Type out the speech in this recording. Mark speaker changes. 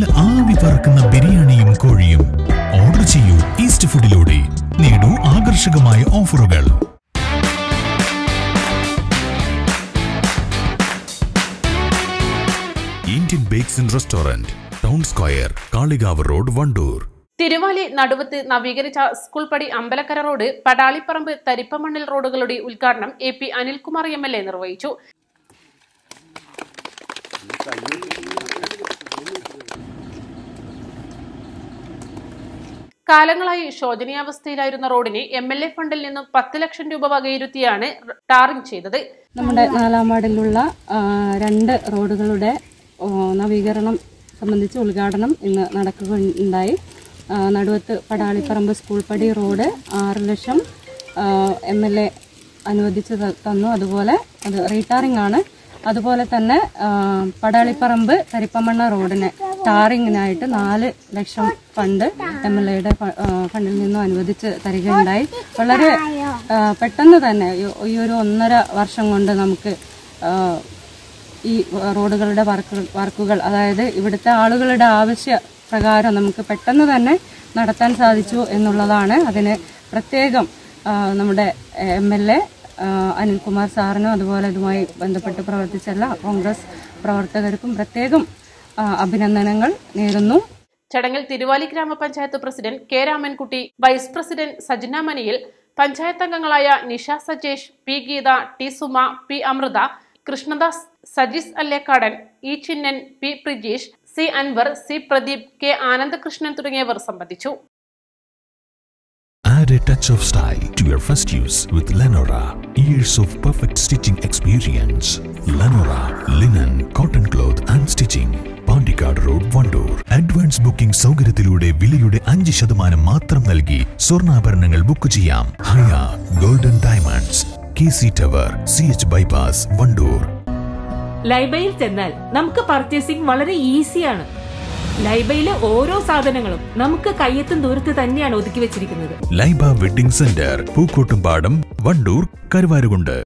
Speaker 1: നല്ല ആവി പറക്കുന്ന ബിരിയാണിയും കോഴിയും ഓർഡർ ചെയ്യൂ ഈസ്റ്റ് ഫുഡിലൂടെ നേടൂ ആകർഷകമായ ഓഫറുകൾ Indian bakes and restaurant town square Kalikavu road Wandoor
Speaker 2: Thiruvali Naduvath നവീകരിച്ച സ്കൂൾ പടി അമ്പലക്കര റോഡ് പടാളിപ്പറമ്പ് തരിപ്പമണ്ണിൽ റോഡുകളുടെ ഉദ്ഘാടനം A P Anilkumar M L A നിർവഹിച്ചു കാലങ്ങളായി ശോചനീയാവസ്ഥയിലായിരുന്ന റോഡിന് എം എൽ എ ഫണ്ടിൽ നിന്നും പത്ത് ലക്ഷം രൂപ വകയിരുത്തിയാണ് ടാറിംഗ് ചെയ്തത്
Speaker 3: നമ്മുടെ നാലാം വാർഡിലുള്ള ആ, രണ്ട് റോഡുകളുടെ ഓ, നവീകരണം സംബന്ധിച്ച് ഉദ്ഘാടനം ഇന്ന് നടക്കുകയുണ്ടായി ആ, നടുവത്ത് പടാളിപ്പറമ്പ് സ്കൂൾ പടി റോഡ് ആറ് ലക്ഷം എം എൽ എ അനുവദിച്ച് ത- തന്നു അതുപോലെ അത് റീടാറിംഗ് ആണ് അതുപോലെ തന്നെ ആ, പടാളിപ്പറമ്പ് കരിപ്പമണ്ണ റോഡിന് ടാറിങ്ങിനായിട്ട് നാല് ലക്ഷം ഫണ്ട് എം എൽ എയുടെ ഫണ്ടിൽ നിന്നും അനുവദിച്ച് തരികയുണ്ടായി വളരെ ആ, പെട്ടെന്ന് തന്നെ ഈ- ഈ ഒരു ഒന്നര വർഷം കൊണ്ട് നമുക്ക് ആ, ഈ റോഡുകളുടെ വർക്കുകൾ വർക്കുകൾ അതായത് ഇവിടുത്തെ ആളുകളുടെ ആവശ്യ പ്രകാരം നമുക്ക് പെട്ടെന്ന് തന്നെ നടത്താൻ സാധിച്ചു എന്നുള്ളതാണ് അതിന് പ്രത്യേകം ആ, നമ്മുടെ എം എൽ എ അനിൽകുമാർ സാറിനും അതുപോലെ ഇതുമായി ബന്ധപ്പെട്ട് പ്രവർത്തിച്ച എല്ലാ കോൺഗ്രസ് പ്രവർത്തകർക്കും പ്രത്യേകം ആ, അഭിനന്ദനങ്ങൾ നേരുന്നു
Speaker 2: ചടങ്ങിൽ Thiruvali grama panchayat president K Ramankutty vice president Sajna Maniyil panchayat അംഗങ്ങളായ Nisha Sajesh P Geetha T Suma P Amritha Krishnadas Sajees Allekkadan E Chinnan P Prijeesh C Anwar C Pradeep K Anandakrishnan തുടങ്ങിയവർ സംബന്ധിച്ചു
Speaker 1: Add a touch of style to your first use with Lenora. Years of perfect stitching experience. Lenora, linen, cotton cloth and stitching. Pandikkad road Wandoor advance booking സൗകര്യത്തിലൂടെ വിലയുടെ അഞ്ച് ശതമാനം മാത്രം നൽകി സ്വർണ്ണാഭരണങ്ങൾ book ചെയ്യാം Haya golden diamonds K C tower C H bypass Wandoor
Speaker 4: ലൈബയിൽ ചെന്നാൽ നമുക്ക് പർച്ചേസിംഗ് വളരെ ഈസിയാണ് ലൈബയിലെ ഓരോ സാധനങ്ങളും നമുക്ക് കയ്യെത്തും ദൂരത്ത് തന്നെയാണ് ഒതുക്കി വെച്ചിരിക്കുന്നത്
Speaker 1: ലൈബ വെഡിംഗ് സെന്റർ പൂക്കോട്ടുംപാടം വണ്ടൂർ കരുവാരുകുണ്ട്